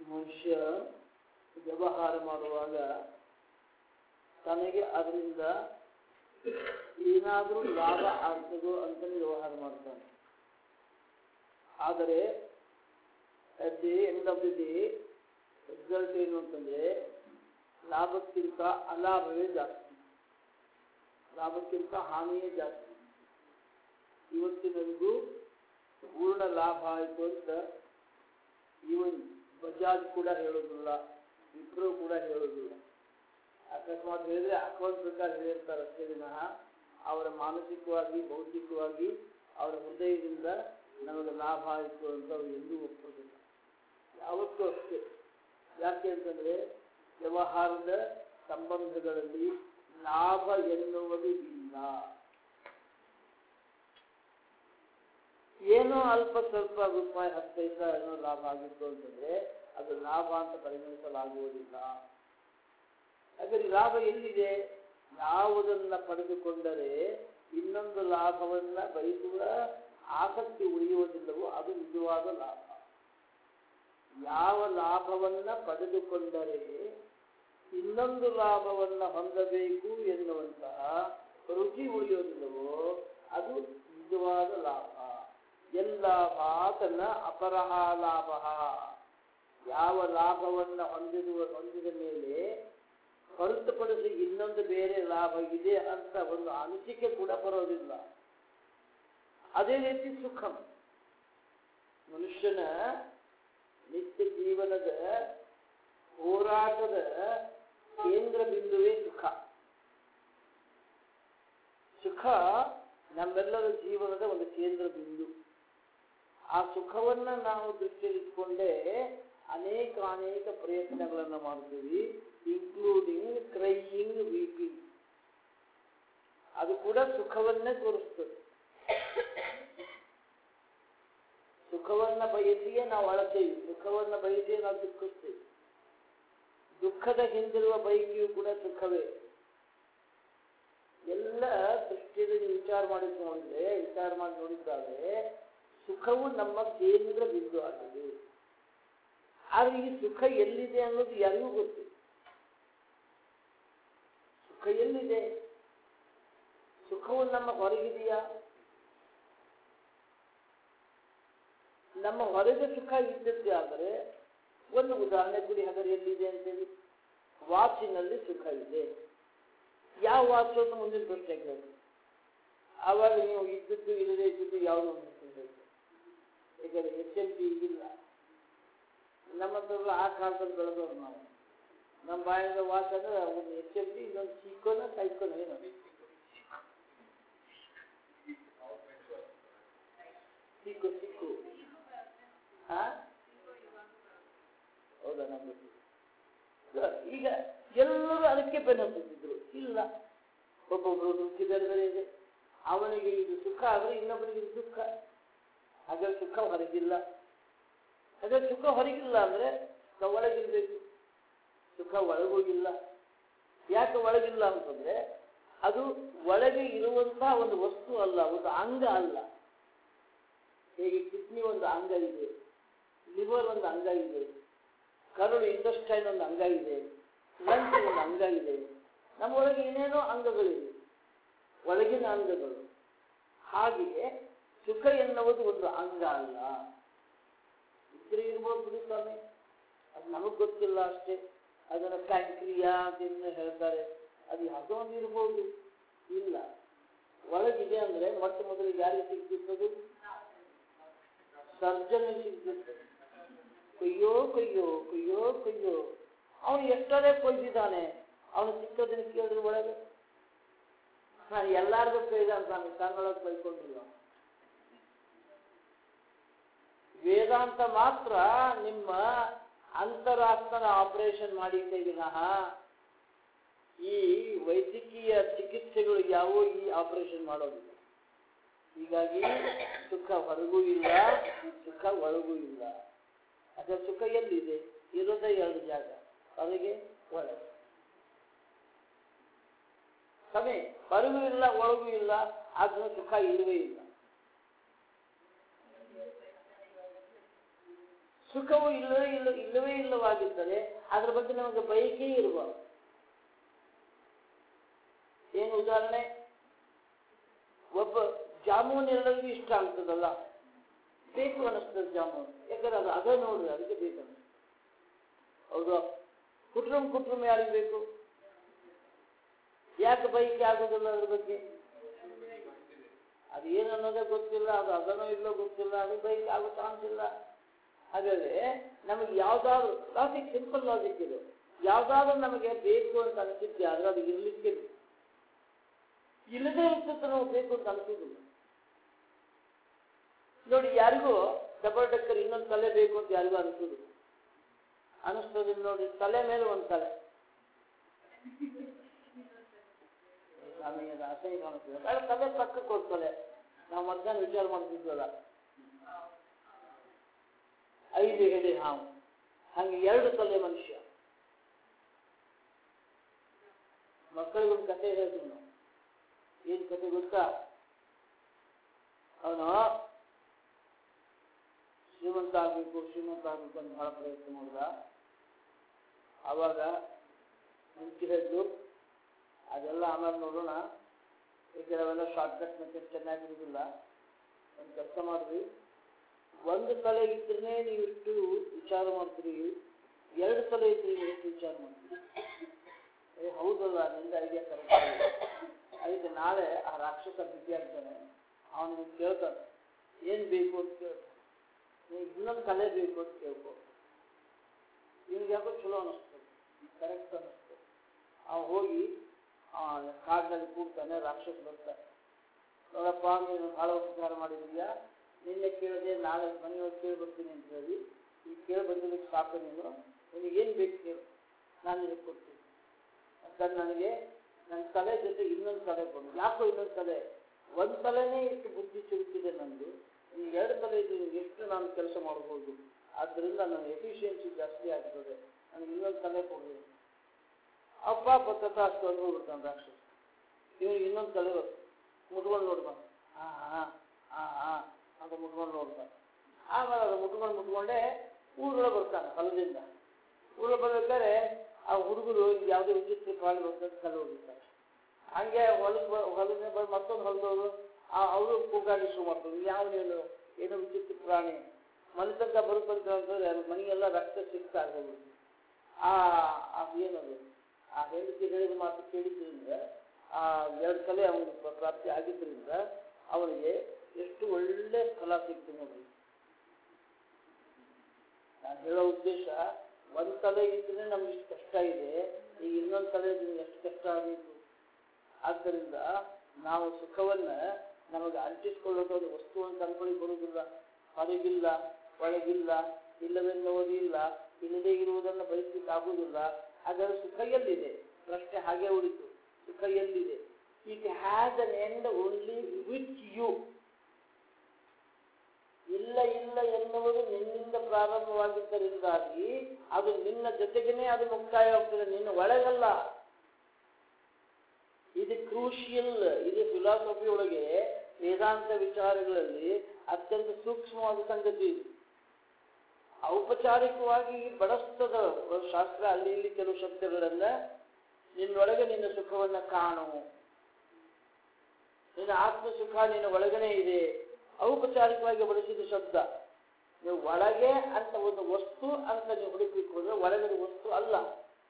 ಮನುಷ್ಯ ವ್ಯವಹಾರ ಮಾಡುವಾಗ ತನಗೆ ಅದರಿಂದ ಏನಾದರೂ ಲಾಭ ಆಗ್ತದೋ ಅಂತಲೇ ವ್ಯವಹಾರ ಮಾಡ್ತಾನೆ ಆದರೆ at the end of the day result ಏನು ಅಂತಂದ್ರೆ ಲಾಭಕ್ಕಿಂತ ಅಲಾಭವೇ ಜಾಸ್ತಿ ಲಾಭಕ್ಕಿಂತ ಹಾನಿಯೇ ಜಾಸ್ತಿ ಇವತ್ತಿನವರೆಗೂ ಪೂರ್ಣ ಲಾಭ ಆಯಿತು ಅಂತ ಇವನ್ ಬಜಾಜ್ ಕೂಡ ಹೇಳೋದಿಲ್ಲ ವಿಪ್ರೋ ಕೂಡ ಹೇಳೋದಿಲ್ಲ ಅಕಸ್ಮಾತ್ ಹೇಳಿದ್ರೆ ಅಕೌಂಟ್ ಪ್ರಕಾರ ಹೇಳಿರ್ತಾರೆ ಅಷ್ಟೇ ವಿನಃ ಅವರ ಮಾನಸಿಕವಾಗಿ ಭೌತಿಕವಾಗಿ ಅವರ ಹೃದಯದಿಂದ ನಮಗೆ ಲಾಭ ಆಯಿತು ಅಂತ ಅವರು ಎಂದೂ ಒಪ್ಪೋದಿಲ್ಲ ಯಾವತ್ತೂ ಅಷ್ಟೇ ಯಾಕೆ ಅಂತಂದ್ರೆ ವ್ಯವಹಾರದ ಸಂಬಂಧಗಳಲ್ಲಿ ಲಾಭ ಎನ್ನುವುದು ಇಲ್ಲ ಏನೋ ಅಲ್ಪ ಸ್ವಲ್ಪ ರೂಪಾಯಿ ಹತ್ತು ಪೈಸಾ ಏನೋ ಲಾಭ ಆಗಿತ್ತು ಅಂತಂದ್ರೆ ಅದು ಲಾಭ ಅಂತ ಪರಿಗಣಿಸಲಾಗುವುದಿಲ್ಲ ಹಾಗಾದ್ರೆ ಲಾಭ ಎಲ್ಲಿದೆ ಯಾವುದನ್ನ ಪಡೆದುಕೊಂಡರೆ ಇನ್ನೊಂದು ಲಾಭವನ್ನ ಬಯಸುವ ಆಸಕ್ತಿ ಉಳಿಯುವುದಿಲ್ಲವೋ ಅದು ನಿಜವಾದ ಲಾಭ ಯಾವ ಲಾಭವನ್ನ ಪಡೆದುಕೊಂಡರೆ ಇನ್ನೊಂದು ಲಾಭವನ್ನ ಹೊಂದಬೇಕು ಎನ್ನುವಂತಹ ರುಚಿ ಉಳಿಯೋದಿಲ್ಲವೋ ಅದು ನಿಜವಾದ ಲಾಭ ಎಲ್ಲಾಭಾತನ ಅಪರಹ ಲಾಭ ಯಾವ ಲಾಭವನ್ನ ಹೊಂದಿರುವ ಹೊಂದಿದ ಮೇಲೆ ಹೊರತುಪಡಿಸಿ ಇನ್ನೊಂದು ಬೇರೆ ಲಾಭ ಇದೆ ಅಂತ ಒಂದು ಅನಿಸಿಕೆ ಕೂಡ ಬರೋದಿಲ್ಲ ಅದೇ ರೀತಿ ಸುಖ ಮನುಷ್ಯನ ನಿತ್ಯ ಜೀವನದ ಹೋರಾಟದ ಕೇಂದ್ರ ಬಿಂದುವೇ ಸುಖ ಸುಖ ನಮ್ಮೆಲ್ಲರ ಜೀವನದ ಒಂದು ಕೇಂದ್ರ ಬಿಂದು ಆ ಸುಖವನ್ನ ನಾವು ದೃಷ್ಟಿಯಲ್ಲಿಟ್ಕೊಂಡೇ ಅನೇಕ ಅನೇಕ ಪ್ರಯತ್ನಗಳನ್ನು ಮಾಡ್ತೀವಿ ಇನ್ಕ್ಲೂಡಿಂಗ್ ಕ್ರೈಯಿಂಗ್ ವೀಪಿಂಗ್ ಅದು ಕೂಡ ಸುಖವನ್ನೇ ತೋರಿಸ್ತದೆ ಸುಖವನ್ನ ಬಯಸಿಯೇ ನಾವು ಅಳತೇವೆ ಸುಖವನ್ನ ಬಯಸಿಯೇ ನಾವು ದುಃಖಿಸ್ತೇವೆ ದುಃಖದ ಹಿಂದಿರುವ ಬಯಕೆಯೂ ಕೂಡ ಸುಖವೇ ಎಲ್ಲ ದೃಷ್ಟಿಯಲ್ಲಿ ನೀವು ವಿಚಾರ ಮಾಡಿ ನೋಡಿದ್ರೆ ವಿಚಾರ ಮಾಡಿ ನೋಡಿದ್ದಾದ್ರೆ ಸುಖವು ನಮ್ಮ ಕೇಂದ್ರ ಬಿಂದು ಆಗಿದೆ ಆದ್ರೆ ಈ ಸುಖ ಎಲ್ಲಿದೆ ಅನ್ನೋದು ಯಾರಿಗೂ ಗೊತ್ತಿಲ್ಲ ಸುಖ ಎಲ್ಲಿದೆ ಸುಖವು ನಮ್ಮ ಹೊರಗಿದೆಯಾ ನಮ್ಮ ಹೊರಗೆ ಸುಖ ಇದ್ದದ್ದೇ ಆದರೆ ಒಂದು ಉದಾಹರಣೆ ಕೊಡಿ ಹಾಗಾದ್ರೆ ಎಲ್ಲಿದೆ ಅಂತೇಳಿ ವಾಚಿನಲ್ಲಿ ಸುಖ ಇದೆ ಯಾವ ವಾಚ್ ಅಂತ ಮುಂದಿನ ಪ್ರಶ್ನೆ ಕೇಳಿ ಆವಾಗ ನೀವು ಇದ್ದದ್ದು ಇಲ್ಲದೆ ಇದ್ದದ್ದು ಯಾವುದು ಅಂತ ತಿಳ್ಬೇಕು ಯಾಕಂದ್ರೆ ಎಚ್ ಎಂ ಪಿ ಇಲ್ಲ ನಮ್ಮಂತವ್ರು ಆ ಕಾಲದಲ್ಲಿ ಬೆಳೆದವ್ರು ನಾವು ನಮ್ಮ ಬಾಯಿಂದ ವಾಚ್ ಅಂದ್ರೆ ಒಂದು ಎಚ್ ಎಂ ಪಿ ಇನ್ನೊಂದು ಚಿಕ್ಕೋನ ಸೈಕೋನ ಏನು ಸಿಕ್ಕು ಸಿಕ್ಕು ಹಾ ಹೌದಾ ನಮ್ಗೆ ಈಗ ಎಲ್ಲರೂ ಅದಕ್ಕೆ ಬೆನ್ನು ಹತ್ತಿದ್ರು ಇಲ್ಲ ಒಬ್ಬೊಬ್ಬರು ರುಚಿ ಬೇರೆ ಬೇರೆ ಇದೆ ಅವನಿಗೆ ಇದು ಸುಖ ಆದರೆ ಇನ್ನೊಬ್ಬನಿಗೆ ಇದು ದುಃಖ ಹಾಗಾದ್ರೆ ಸುಖ ಹೊರಗಿಲ್ಲ ಹಾಗಾದ್ರೆ ಸುಖ ಹೊರಗಿಲ್ಲ ಅಂದ್ರೆ ಸುಖ ಒಳಗಿರ್ಬೇಕು ಸುಖ ಒಳಗೋಗಿಲ್ಲ ಯಾಕೆ ಒಳಗಿಲ್ಲ ಅಂತಂದ್ರೆ ಅದು ಒಳಗೆ ಇರುವಂತಹ ಒಂದು ವಸ್ತು ಅಲ್ಲ ಒಂದು ಅಂಗ ಅಲ್ಲ ಹೇಗೆ ಕಿಡ್ನಿ ಒಂದು ಅಂಗ ಇದೆ ಲಿವರ್ ಒಂದು ಅಂಗ ಇದೆ ಕರುಳು ಇಂಡಸ್ಟೈನ್ ಒಂದು ಅಂಗ ಇದೆ ಲಂಚ್ ಒಂದು ಅಂಗ ಇದೆ ನಮ್ಮೊಳಗೆ ಏನೇನೋ ಅಂಗಗಳಿವೆ ಒಳಗಿನ ಅಂಗಗಳು ಹಾಗೆಯೇ ಸುಖ ಎನ್ನುವುದು ಒಂದು ಅಂಗ ಅಲ್ಲ ಇದ್ರೆ ಇರ್ಬೋದು ಬಿಡಿ ಸ್ವಾಮಿ ಅದು ನಮಗೆ ಗೊತ್ತಿಲ್ಲ ಅಷ್ಟೇ ಅದನ್ನು ಪ್ಯಾಂಕ್ರಿಯಾ ಅಂತ ಹೇಳ್ತಾರೆ ಅದು ಯಾವುದೋ ಒಂದು ಇರ್ಬೋದು ಇಲ್ಲ ಒಳಗಿದೆ ಅಂದ್ರೆ ಮೊಟ್ಟ ಮೊದಲಿಗೆ ಯಾರಿಗೆ ಸಿಗ್ತಿರ್ತದು ಸರ್ಜನ್ ಸಿಗ್ತಿರ್ತದೆ ಕೊಯ್ಯೋ ಕೊಯ್ಯೋ ಕೊಯ್ಯೋ ಕೊಯ್ಯೋ ಅವನು ಎಷ್ಟರೇ ಕೊಯ್ದಿದ್ದಾನೆ ಅವನು ಸಿಕ್ಕದನ್ನು ಕೇಳಿದ್ರೆ ಒಳಗೆ ನಾನು ಎಲ್ಲಾರ್ಗೂ ಕೊಯ್ದ ಅಂತಾನೆ ತನ್ನೊಳಗೆ ಕೊಯ್ಕೊಂಡಿಲ್ಲ ವೇದಾಂತ ಮಾತ್ರ ನಿಮ್ಮ ಅಂತರಾತ್ಮನ ಆಪರೇಷನ್ ಮಾಡಿದ್ದೇ ವಿನಃ ಈ ವೈದ್ಯಕೀಯ ಚಿಕಿತ್ಸೆಗಳು ಯಾವುವು ಈ ಆಪರೇಷನ್ ಮಾಡೋದಿಲ್ಲ ಹೀಗಾಗಿ ಸುಖ ಹೊರಗೂ ಇಲ್ಲ ಸುಖ ಒಳಗೂ ಇಲ್ಲ ಅದರ ಸುಖ ಎಲ್ಲಿದೆ ಇರೋದೇ ಎರಡು ಜಾಗ ಹೊರಗೆ ಒಳಗೆ ಸಮಯ ಹೊರಗೂ ಇಲ್ಲ ಒಳಗೂ ಇಲ್ಲ ಆದ್ರೂ ಸುಖ ಇಲ್ಲವೇ ಇಲ್ಲ ಸುಖವು ಇಲ್ಲವೇ ಇಲ್ಲ ಇಲ್ಲವೇ ಇಲ್ಲವ ಪ್ರಬಲವಾಗಿದ್ದರೆ ಅದ್ರ ಬಗ್ಗೆ ನಮಗೆ ಬಯಕೆ ಇರಬಾರ್ದು ಏನು ಉದಾಹರಣೆ ಒಬ್ಬ ಜಾಮೂನ್ ಎಲ್ಲರಿಗೂ ಇಷ್ಟ ಆಗ್ತದಲ್ಲ ಬೇಕು ಅನ್ನಿಸ್ತದೆ ಜಾಮೂನ್ ಯಾಕಂದ್ರೆ ಅದು ಅದ ನೋಡ್ರಿ ಅದಕ್ಕೆ ಬೇಕು ಅನ್ನಿಸ್ತದೆ ಹೌದು ಕುಟ್ರುಮ್ ಕುಟ್ರುಮ್ ಯಾರಿಗೆ ಬೇಕು ಯಾಕೆ ಬೈಕ್ ಆಗೋದಿಲ್ಲ ಅದ್ರ ಬಗ್ಗೆ ಅದು ಏನು ಅನ್ನೋದೇ ಗೊತ್ತಿಲ್ಲ ಅದು ಅದನ್ನೋ ಇಲ್ಲೋ ಗೊತ್ತಿಲ್ಲ ಅದು ಬೈಕ್ ಆಗೋ ಚಾನ್ಸ್ ಇಲ್ಲ ಹಾಗಾದ್ರೆ ನಮಗೆ ಯಾವ್ದಾದ್ರು ಲಾಜಿಕ್ ಸಿಂಪಲ್ ಲಾಜಿಕ್ ಇದು ಯಾವ್ದಾದ್ರು ನಮಗೆ ಬೇಕು ಅಂತ ಅನಿಸಿದ್ದೆ ಆದ್ರೆ ಅದು ಇರ್ಲಿಕ್ಕೆ ಇಲ್ಲದೇ ಇರ್ತದೆ ನಾವು ಬೇಕು ಅಂತ ಅನಿಸೋದಿಲ್ಲ ನೋಡಿ ಯಾರಿಗೂ ಡಬಲ್ ಡಕ್ಕರ್ ಇನ್ನೊಂದು ತಲೆ ಬೇಕು ಅಂತ ಯಾರಿಗೂ ಅನಿಸೋದು ಅನಿಸ್ತದಿಲ್ಲ ನೋಡಿ ತಲೆ ಮೇಲೆ ಒಂದು ತಲೆ ನಮಗೆ ಅದು ಅಸಹ್ಯ ಕಾಣಿಸ್ತದೆ ಬೇಡ ತಲೆ ಪಕ್ಕಕ್ಕೆ ಹೋಗ್ತದೆ ನಾವು ಮಧ್ಯಾಹ್ನ ವಿಚಾರ ಮಾಡ್ತಿದ್ವಲ್ಲ ಐದು ಎಡೆ ಹಾವು ಹಂಗೆ ಎರಡು ತಲೆ ಮನುಷ್ಯ ಮಕ್ಕಳಿಗೊಂದು ಕತೆ ಹೇಳ್ತೀವಿ ನಾವು ಏನು ಕತೆ ಗೊತ್ತಾ ಅವನು ಶ್ರೀಮಂತ ಆಗಬೇಕು ಶ್ರೀಮಂತ ಆಗಬೇಕು ಅಂತ ಬಹಳ ಪ್ರಯತ್ನ ಮಾಡಿದ ಆವಾಗ ಮುಂಚೆ ಹೇಳಿದ್ರು ಅದೆಲ್ಲ ಆಮೇಲೆ ನೋಡೋಣ ಏಕೆಂದ್ರೆ ಅವೆಲ್ಲ ಶಾರ್ಟ್ಕಟ್ ಮೆಥಡ್ ಚೆನ್ನಾಗಿರೋದಿಲ್ಲ ಒಂದು ಕೆಲಸ ಮಾಡ್ರಿ ಒಂದು ತಲೆ ಇದ್ರೆ ನೀವು ಎಷ್ಟು ವಿಚಾರ ಮಾಡ್ತೀರಿ ಎರಡು ತಲೆ ಇದ್ರೆ ನೀವು ಎಷ್ಟು ವಿಚಾರ ಮಾಡ್ತೀರಿ ಏ ಹೌದಲ್ಲ ನಿಂದ ಐಡಿಯಾ ಕರೆಕ್ಟ್ ಅದಕ್ಕೆ ನಾಳೆ ಆ ರಾಕ್ಷಸ ಬಿಸಿ ಆಗ್ತಾನೆ ಅವನಿಗೆ ಕೇಳ್ತಾನೆ ಏನು ಬೇಕು ಅಂತ ಕೇಳ್ತಾನೆ ನೀವು ಇನ್ನೊಂದು ತಲೆ ಬೇಕು ಅಂತ ಕೇಳ್ಕೊ ನಿಮ್ಗೆ ಯಾಕೋ ಚಲೋ ಅನ್ನಿಸ್ತದೆ ಕರೆಕ್ಟ್ ಅನ್ನಿಸ್ತದೆ ಅವ ಹೋಗಿ ಕಾಡಿನಲ್ಲಿ ಕೂಗ್ತಾನೆ ರಾಕ್ಷಸ ಬರ್ತಾನೆ ನೋಡಪ್ಪ ನೀನು ಭಾಳ ಉಪಚಾರ ಮಾಡಿದೀಯಾ ನಿನ್ನೆ ಕೇಳಿದೆ ನಾಳೆ ಮನೆಯೊಳಗೆ ಕೇಳಿ ಬರ್ತೀನಿ ಅಂತ ಹೇಳಿ ಈಗ ಕೇಳಿ ಬಂದಿದ್ದಕ್ಕೆ ಸಾಕು ನೀನು ನಿನಗೇನು ಬೇಕು ಕೇಳು ನಾನು ನಿನಗೆ ಕೊಡ್ತೀನಿ ಯಾಕಂದ್ರೆ ನನಗೆ ನನ್ನ ತಲೆ ಜೊತೆ ಇನ್ನೊಂದು ತಲೆ ಕೊಡು ಯಾಕೋ ಇನ್ನೊಂದು ತಲೆ ಒಂದು ತಲೆನೇ ಇಷ್ಟು ಬುದ್ಧಿ ಚುರುಕಿದೆ ನಂದು ಇನ್ನು ಎರಡು ತಲೆ ಇದು ಎಷ್ಟು ನಾನು ಕೆಲಸ ಮಾಡ್ಬೋದು ಆದ್ದರಿಂದ ನನ್ನ ಎಫಿಷಿಯನ್ಸಿ ಜಾಸ್ತಿ ಆಗ್ತದೆ ನನಗೆ ಇನ್ನೊಂದು ತಲೆ ಕೊಡು ಅಪ್ಪ ಪತ್ತ ಅಷ್ಟು ಅಂದ್ಬಿಡ್ತಾನೆ ರಾಕ್ಷಸ ಇವನಿಗೆ ಇನ್ನೊಂದು ತಲೆ ಬರ್ತದೆ ಮುಟ್ಕೊಂಡು ನೋಡ್ತಾನೆ ಹಾಂ ಹಾಂ ಹಾಂ ಹಾಂ ಅಂತ ಮುಟ್ಕೊಂಡು ನೋಡ್ತಾನೆ ಆಮೇಲೆ ಅದು ಮುಟ್ಕೊಂಡು ಮುಟ್ಕೊಂಡೆ ಊರೊಳಗೆ ಬರ್ತಾನೆ ಹೊಲದಿಂದ ಊರೊಳಗೆ ಬರ್ಬೇಕಾದ್ರೆ ಆ ಹುಡುಗರು ಯಾವುದೇ ವಿಚಿತ್ರ ಪ್ರಾಣಿ ಬರ್ತದೆ ಕಲ್ಲು ಹೋಗಿರ್ತಾರೆ ಹಂಗೆ ಹೊಲಕ್ಕೆ ಬ ಹೊಲದಿಂದ ಬಂದು ಮತ್ತೊಂದು ಹೊಲದವರು ಅವರು ಕೂಗಾಡಿ ಶುರು ಮಾಡ್ತಾರೆ ಯಾವ ನೀನು ಏನೋ ವಿಚಿತ್ರ ಪ್ರಾಣಿ ಮನೆ ತನಕ ಬರುತ್ತಂತ ಅಂತಂದ್ರೆ ಮನೆಗೆಲ್ಲ ರಕ್ತ ಸಿಕ್ತಾ ಆಗೋಗ್ಬಿಡ್ತು ಆ ಅದು ಏನದು ಆ ಹೆಂಡತಿ ಹೇಳಿದ ಮಾತು ಕೇಳಿದ್ರಿಂದ ಆ ಎರಡು ಸಲ ಅವನಿಗೆ ಪ್ರಾಪ್ತಿ ಆಗಿದ್ದರಿಂದ ಅವನಿಗೆ ಎಷ್ಟು ಒಳ್ಳೆ ಫಲ ಸಿಕ್ತು ನೋಡಿ ನಾನು ಹೇಳೋ ಉದ್ದೇಶ ಒಂದು ತಲೆ ಇದ್ರೆ ನಮ್ಗೆ ಇಷ್ಟು ಕಷ್ಟ ಇದೆ ಈಗ ಇನ್ನೊಂದು ತಲೆ ಇದ್ರೆ ಎಷ್ಟು ಕಷ್ಟ ಆಗಬೇಕು ಆದ್ದರಿಂದ ನಾವು ಸುಖವನ್ನ ನಮಗೆ ಅಂಟಿಸ್ಕೊಳ್ಳೋದು ಒಂದು ವಸ್ತು ಅಂತ ಅನ್ಕೊಳ್ಳಿ ಬರುವುದಿಲ್ಲ ಹೊರಗಿಲ್ಲ ಒಳಗಿಲ್ಲ ಇಲ್ಲವೆನ್ನುವುದಿಲ್ಲ ಇಲ್ಲದೆ ಇರುವುದನ್ನು ಬಯಸಲಿಕ್ಕೆ ಆಗುವುದಿಲ್ಲ ಹಾಗಾದ್ರೆ ಸುಖ ಎಲ್ಲಿದೆ ಪ್ರಶ್ನೆ ಹಾಗೆ ಉಳಿತು ಸುಖ ಎಲ್ಲಿದೆ it has an end only with you ಇಲ್ಲ ಇಲ್ಲ ಎನ್ನುವುದು ನಿನ್ನಿಂದ ಪ್ರಾರಂಭವಾಗಿದ್ದರಿಂದಾಗಿ ಅದು ನಿನ್ನ ಜೊತೆಗೇನೆ ಅದು ಮುಕ್ತಾಯವಾಗ್ತದೆ ನಿನ್ನ ಒಳಗಲ್ಲ ಇದು ಕ್ರೂಷಿಯಲ್ ಇದು ಫಿಲಾಸಫಿ ಒಳಗೆ ವೇದಾಂತ ವಿಚಾರಗಳಲ್ಲಿ ಅತ್ಯಂತ ಸೂಕ್ಷ್ಮವಾದ ಸಂಗತಿ ಇದು ಔಪಚಾರಿಕವಾಗಿ ಬಳಸ್ತದ ಶಾಸ್ತ್ರ ಅಲ್ಲಿ ಇಲ್ಲಿ ಕೆಲವು ಶಬ್ದಗಳನ್ನ ನಿನ್ನೊಳಗೆ ನಿನ್ನ ಸುಖವನ್ನ ಕಾಣು ನಿನ್ನ ಆತ್ಮ ಸುಖ ನಿನ್ನ ಒಳಗನೆ ಇದೆ ಔಪಚಾರಿಕವಾಗಿ ಬಳಸಿದ ಶಬ್ದ ನೀವು ಒಳಗೆ ಅಂತ ಒಂದು ವಸ್ತು ಅಂತ ನೀವು ಹುಡುಕಲಿಕ್ಕೆ ಹೋದ್ರೆ ಒಳಗಡೆ ವಸ್ತು ಅಲ್ಲ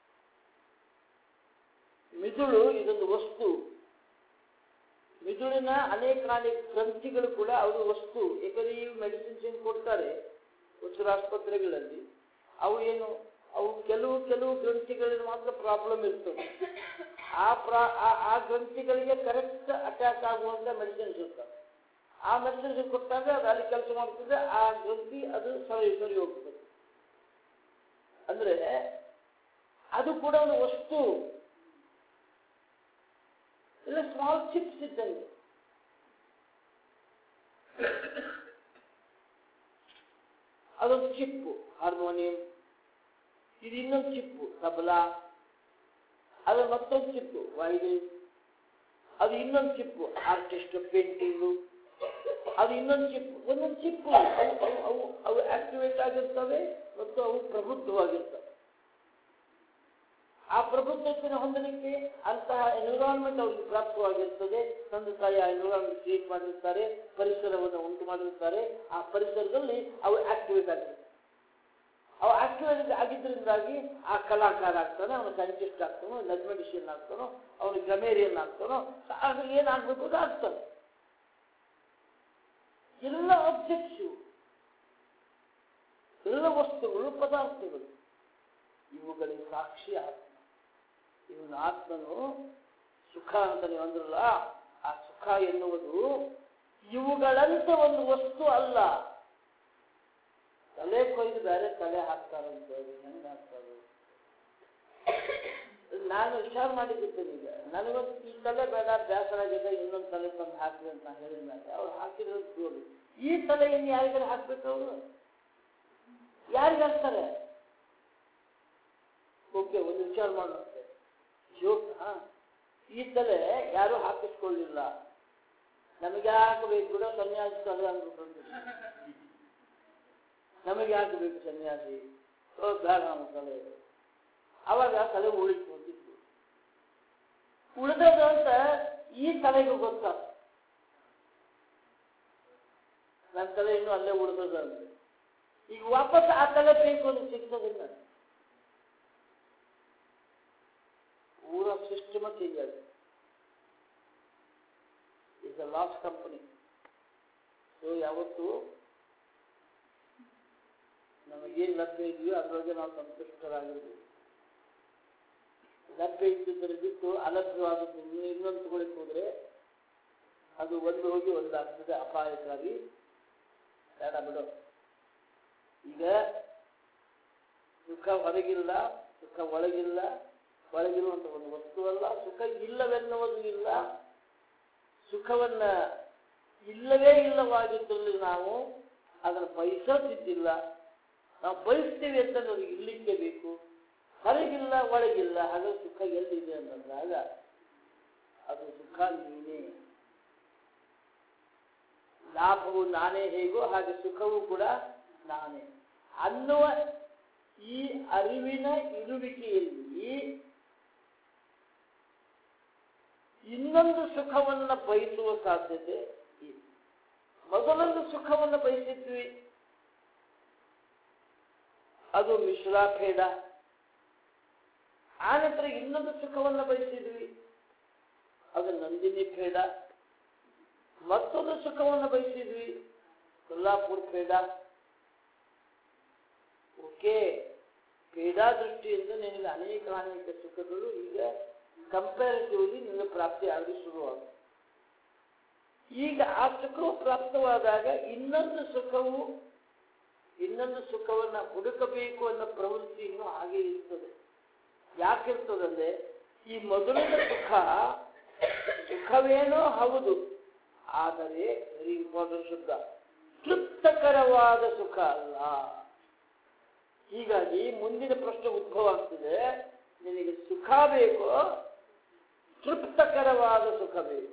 ಮಿದುಳು ಇದೊಂದು ವಸ್ತು ಮಿದುಳಿನ ಅನೇಕ ಅನೇಕ ಗ್ರಂಥಿಗಳು ಕೂಡ ಅವರು ವಸ್ತು ಏಕೆಂದರೆ ಈ ಮೆಡಿಸಿನ್ಸ್ ಏನು ಕೊಡ್ತಾರೆ ಉತ್ತರ ಆಸ್ಪತ್ರೆಗಳಲ್ಲಿ ಅವು ಏನು ಅವು ಕೆಲವು ಕೆಲವು ಗ್ರಂಥಿಗಳಿಗೆ ಮಾತ್ರ ಪ್ರಾಬ್ಲಮ್ ಇರ್ತವೆ ಆ ಪ್ರಾ ಆ- ಆ ಗ್ರಂಥಿಗಳಿಗೆ ಕರೆಕ್ಟ್ ಅಟ್ಯಾಕ್ ಆಗುವಂತ ಮೆಡಿಸಿನ್ಸ್ ಇರ್ತವೆ ಆ ಮೆಡಿಸಿನ್ಸ್ ಕೊಟ್ಟಾಗ ಅದು ಅಲ್ಲಿ ಕೆಲಸ ಮಾಡ್ತದೆ ಆ ಗ್ರಂಥಿ ಅದು ಸರಿ ಸರಿ ಹೋಗ್ತದೆ ಅಂದ್ರೆ ಅದು ಕೂಡ ಒಂದು ವಸ್ತು ಇಲ್ಲ ಸ್ಮಾಲ್ ಚಿಪ್ಸ್ ಇದ್ದಂಗೆ ಅದೊಂದು ಚಿಪ್ಪು ಹಾರ್ಮೋನಿಯಂ ಇದು ಇನ್ನೊಂದು ಚಿಪ್ಪು ತಬಲಾ ಅದು ಮತ್ತೊಂದು ಚಿಪ್ಪು ವೈಲಿನ್ ಅದು ಇನ್ನೊಂದು ಚಿಪ್ಪು ಆರ್ಟಿಸ್ಟ್ ಪೇಂಟಿಂಗು ಅದು ಇನ್ನೊಂದು ಚಿಪ್ಪು ಒಂದೊಂದು ಚಿಪ್ಪು ಅವು ಅವು ಅವು ಅವು ಆಕ್ಟಿವೇಟ್ ಆಗಿರ್ತವೆ ಮತ್ತು ಅವು ಪ್ರಬುದ್ಧವಾಗಿರ್ತವೆ ಆ ಪ್ರಬುದ್ಧತೆಯನ್ನು ಹೊಂದಲಿಕ್ಕೆ ಅಂತಹ ಎನ್ವಿರಾನ್ಮೆಂಟ್ ಅವ್ರಿಗೆ ಪ್ರಾಪ್ತವಾಗಿರ್ತದೆ ತಂದೆ ತಾಯಿ ಆ ಎನ್ವಿರಾನ್ಮೆಂಟ್ ಕ್ರಿಯೇಟ್ ಮಾಡಿರ್ತಾರೆ ಪರಿಸರವನ್ನು ಉಂಟು ಮಾಡಿರ್ತಾರೆ ಆ ಪರಿಸರದಲ್ಲಿ ಅವು ಆಕ್ಟಿವೇಟ್ ಆಗಿರುತ್ತೆ ಅವು ಆಕ್ಟಿವೇಟ್ ಆಗಿದ್ದರಿಂದಾಗಿ ಆ ಕಲಾಕಾರ ಆಗ್ತಾನೆ ಅವನು ಸೈಂಟಿಸ್ಟ್ ಆಗ್ತಾನೋ ಮ್ಯಾಥಮೆಟಿಷಿಯನ್ ಆಗ್ತಾನೋ ಅವನು ಗ್ರಮೇರಿಯನ್ ಆಗ್ತಾನೋ ಆಗ ಏನಾಗಬೇಕು ಅದು ಆಗ್ತಾನೆ ಎಲ್ಲ ಆಬ್ಜೆಕ್ಟ್ಸು ಎಲ್ಲ ವಸ್ತುಗಳು ಪದಾರ್ಥಗಳು ಇವುಗಳಿಗೆ ಸಾಕ್ಷಿ ಆತ್ಮ ಇವನ ಆತ್ಮನು ಸುಖ ಅಂತ ನೀವು ಅಂದ್ರಲ್ಲ ಆ ಸುಖ ಎನ್ನುವುದು ಇವುಗಳಂತೆ ಒಂದು ವಸ್ತು ಅಲ್ಲ ತಲೆ ಕೊಯ್ದು ಬೇರೆ ತಲೆ ಹಾಕ್ತಾರಂತೆ ಅದು ಹೆಂಗೆ ಹಾಕ್ತಾರೆ ನಾನು ವಿಚಾರ ಮಾಡಿದ್ದೇನೆ ಈಗ ನನಗೊಂದು ಈ ತಲೆ ಬೇಡ ಬೇಸರ ಆಗಿದೆ ಇನ್ನೊಂದು ತಲೆ ತಂದು ಹಾಕ್ರಿ ಅಂತ ಹೇಳಿದ ಮೇಲೆ ಅವ್ರು ಹಾಕಿರೋದು ಜೋರು ಈ ತಲೆಯನ್ನು ಯಾರಿಗಾರ ಹಾಕ್ಬೇಕು ಅವರು ಯಾರಿಗೆ ಹಾಕ್ತಾರೆ ಓಕೆ ಒಂದು ವಿಚಾರ ಮಾಡುತ್ತೆ ಜೋಕ್ ಹಾ ಈ ತಲೆ ಯಾರು ಹಾಕಿಸ್ಕೊಳ್ಳಿಲ್ಲ ನಮಗೆ ಹಾಕಬೇಕು ಕೂಡ ಸನ್ಯಾಸಿ ತಲೆ ಅಂದ್ಬಿಟ್ಟು ನಮಗೆ ಯಾಕೆ ಬೇಕು ಸನ್ಯಾಸಿ ಓ ಬೇಡ ನಮ್ಮ ತಲೆ ಅವಾಗ ತಲೆ ಉಳಿತು ಅಂತಿತ್ತು ಉಳಿದದು ಅಂತ ಈ ತಲೆಗೆ ಗೊತ್ತಾಗ್ತದೆ ನನ್ನ ತಲೆ ಇನ್ನೂ ಅಲ್ಲೇ ಉಳಿದದ ಅಂತ ಈಗ ವಾಪಸ್ ಆ ತಲೆ ಬೇಕು ಅಂತ ಸಿಗ್ತದಿಲ್ಲ ಪೂರ ಸಿಸ್ಟಮ ಚೇಂಜ್ ಆಗಿದೆ is a lost company so ಯಾವತ್ತು ನಮಗೇನು ಲಭ್ಯ ಇದೆಯೋ ಅದರೊಳಗೆ ನಾವು ಸಂತುಷ್ಟರಾಗಿರ್ಬೇಕು ಲಭ್ಯ ಇದ್ದುದರ ಬಿಟ್ಟು ಅಲಭ್ಯವಾದದ್ದು ಇನ್ನು ಇನ್ನೊಂದು ತಗೊಳ್ಳಿಕ್ಕೆ ಹೋದ್ರೆ ಅದು ಒಂದು ಹೋಗಿ ಒಂದು ಆಗ್ತದೆ ಅಪಾಯಕಾರಿ ಬೇಡ ಬಿಡು ಈಗ ಸುಖ ಹೊರಗಿಲ್ಲ ಸುಖ ಒಳಗಿಲ್ಲ ಒಳಗಿರುವಂತ ಒಂದು ವಸ್ತುವಲ್ಲ ಸುಖ ಇಲ್ಲವೆನ್ನುವುದು ಇಲ್ಲ ಸುಖವನ್ನ ಇಲ್ಲವೇ ಇಲ್ಲವಾಗಿದ್ದಲ್ಲಿ ನಾವು ಅದನ್ನು ಬಯಸೋದಿದ್ದಿಲ್ಲ ನಾವು ಬಯಸ್ತೀವಿ ಅಂತ ನಮಗೆ ಇಲ್ಲಿಕ್ಕೆ ಬೇಕು ಹೊರಗಿಲ್ಲ ಒಳಗಿಲ್ಲ ಹಾಗೆ ಸುಖ ಎಲ್ಲಿದೆ ಅಂತಂದಾಗ ಅದು ಸುಖ ನೀನೇ ಲಾಭವು ನಾನೇ ಹೇಗೋ ಹಾಗೆ ಸುಖವೂ ಕೂಡ ನಾನೇ ಅನ್ನುವ ಈ ಅರಿವಿನ ಇರುವಿಕೆಯಲ್ಲಿ ಇನ್ನೊಂದು ಸುಖವನ್ನ ಬಯಸುವ ಸಾಧ್ಯತೆ ಇದೆ ಮೊದಲೊಂದು ಸುಖವನ್ನು ಬಯಸಿದ್ವಿ ಅದು ಮಿಶ್ರಾಖೇಡ ಆನಂತರ ಇನ್ನೊಂದು ಸುಖವನ್ನು ಬಯಸಿದ್ವಿ ಅದು ನಂದಿನಿ ಖೇಡ ಮತ್ತೊಂದು ಸುಖವನ್ನು ಬಯಸಿದ್ವಿ ಕೊಲ್ಲಾಪುರ್ ಖೇಡ ಓಕೆ ಕ್ರೀಡಾ ದೃಷ್ಟಿಯಿಂದ ನಿನಗೆ ಅನೇಕ ಅನೇಕ ಸುಖಗಳು ಈಗ ಕಂಪ್ಯಾರಿಟಿವ್ಲಿ ನಿನ್ನ ಪ್ರಾಪ್ತಿ ಆಗಲಿ ಶುರುವಾಗುತ್ತೆ ಈಗ ಆ ಸುಖವು ಪ್ರಾಪ್ತವಾದಾಗ ಇನ್ನೊಂದು ಸುಖವು ಇನ್ನೊಂದು ಸುಖವನ್ನ ಹುಡುಕಬೇಕು ಅನ್ನೋ ಪ್ರವೃತ್ತಿ ಇನ್ನೂ ಹಾಗೆ ಇರ್ತದೆ ಯಾಕಿರ್ತದಂದ್ರೆ ಈ ಮೊದಲಿನ ಸುಖ ಸುಖವೇನೋ ಹೌದು ಆದರೆ ವೆರಿ ಇಂಪಾರ್ಟೆಂಟ್ ಶಬ್ದ ತೃಪ್ತಕರವಾದ ಸುಖ ಅಲ್ಲ ಹೀಗಾಗಿ ಮುಂದಿನ ಪ್ರಶ್ನೆ ಉದ್ಭವ ಆಗ್ತದೆ ನಿನಗೆ ಸುಖ ಬೇಕೋ ತೃಪ್ತಕರವಾದ ಸುಖ ಬೇಕು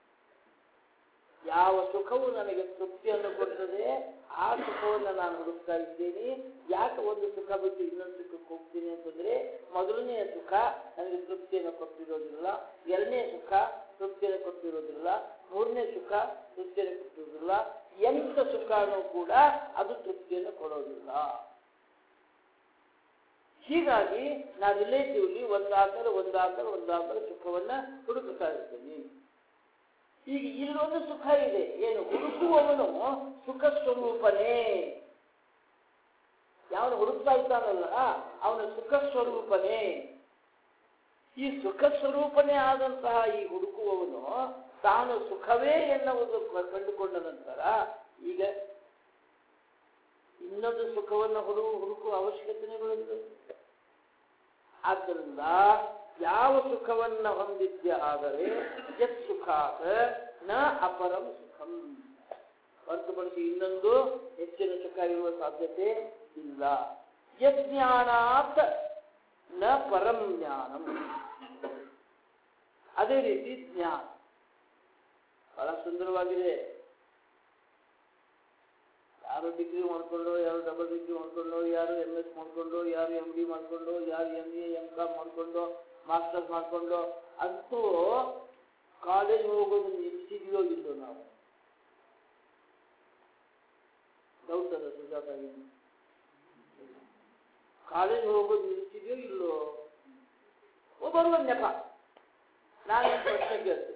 ಯಾವ ಸುಖವು ನನಗೆ ತೃಪ್ತಿಯನ್ನು ಕೊಡ್ತದೆ ಆ ಸುಖವನ್ನು ನಾನು ಹುಡುಕ್ತಾ ಇದ್ದೇನೆ ಯಾಕೆ ಒಂದು ಸುಖ ಬಿಟ್ಟು ಇನ್ನೊಂದು ಸುಖಕ್ಕೆ ಹೋಗ್ತೀನಿ ಅಂತಂದ್ರೆ ಮೊದಲನೆಯ ಸುಖ ನನಗೆ ತೃಪ್ತಿಯನ್ನು ಕೊಟ್ಟಿರೋದಿಲ್ಲ ಎರಡನೇ ಸುಖ ತೃಪ್ತಿಯನ್ನು ಕೊಟ್ಟಿರೋದಿಲ್ಲ ಮೂರನೇ ಸುಖ ತೃಪ್ತಿಯನ್ನು ಕೊಟ್ಟಿರೋದಿಲ್ಲ ಎಂಥ ಸುಖನೂ ಕೂಡ ಅದು ತೃಪ್ತಿಯನ್ನು ಕೊಡೋದಿಲ್ಲ ಹೀಗಾಗಿ ನಾ ರಿಲೇಟಿವ್ಲಿ ಒಂದಾದ್ಮೇಲೆ ಒಂದಾದ್ಮೇಲೆ ಒಂದಾದ್ಮೇಲೆ ಸುಖವನ್ನ ಹುಡುಕುತ್ತಾ ಇರ್ತೀನಿ ಈಗ ಇಲ್ಲೊಂದು ಸುಖ ಇದೆ ಏನು ಹುಡುಕುವವನು ಸುಖ ಸ್ವರೂಪನೇ ಯಾವನು ಹುಡುಕ್ತಾ ಇದ್ದಾನಲ್ಲ ಅವನ ಸುಖ ಸ್ವರೂಪನೇ ಈ ಸುಖ ಸ್ವರೂಪನೇ ಆದಂತಹ ಈ ಹುಡುಕುವವನು ತಾನು ಸುಖವೇ ಎನ್ನುವುದು ಕಂಡುಕೊಂಡ ನಂತರ ಈಗ ಇನ್ನೊಂದು ಸುಖವನ್ನು ಹುಡು ಹುಡುಕುವ ಅವಶ್ಯಕತೆನೇ ಬರುತ್ತದೆ ಆದ್ದರಿಂದ ಯಾವ ಸುಖವನ್ನ ಹೊಂದಿದ್ಯ ಆದರೆ ಯತ್ ಸುಖಾತ್ ನ ಅಪರಂ ಸುಖಂ ಹೊರತುಪಡಿಸಿ ಇನ್ನೊಂದು ಹೆಚ್ಚಿನ ಸುಖ ಇರುವ ಸಾಧ್ಯತೆ ಇಲ್ಲ ಯಜ್ಞಾನಾತ್ ನ ಪರಂ ಜ್ಞಾನಂ ಅದೇ ರೀತಿ ಜ್ಞಾನ ಬಹಳ ಸುಂದರವಾಗಿದೆ ಯಾರು ಡಿಗ್ರಿ ಮಾಡ್ಕೊಂಡು ಯಾರು ಡಬಲ್ ಡಿಗ್ರಿ ಮಾಡ್ಕೊಂಡು ಯಾರು ಎಮ್ ಎಸ್ ಮಾಡ್ಕೊಂಡು ಯಾರು ಎಮ್ ಡಿ ಮಾಡ್ಕೊಂಡು ಯಾರು ಎಮ್ ಎ ಎಮ್ ಕಾಮ್ ಮಾಡ್ಕೊಂಡು ಮಾಸ್ಟರ್ಸ್ ಮಾಡ್ಕೊಂಡು ಅಂತೂ ಕಾಲೇಜ್ ಹೋಗೋದು ನಿಲ್ಸಿದ್ಯೋ ಇಲ್ಲೋ ನಾವು ಡೌಟ್ ಅದ ಸುಜಾತಾಗಿ ಕಾಲೇಜ್ ಹೋಗೋದು ನಿಲ್ಸಿದ್ಯೋ ಇಲ್ಲೋ ಒಬ್ಬರು ನೆಪ ನಾನೇನು ಪ್ರಶ್ನೆ ಕೇಳ್ತೀನಿ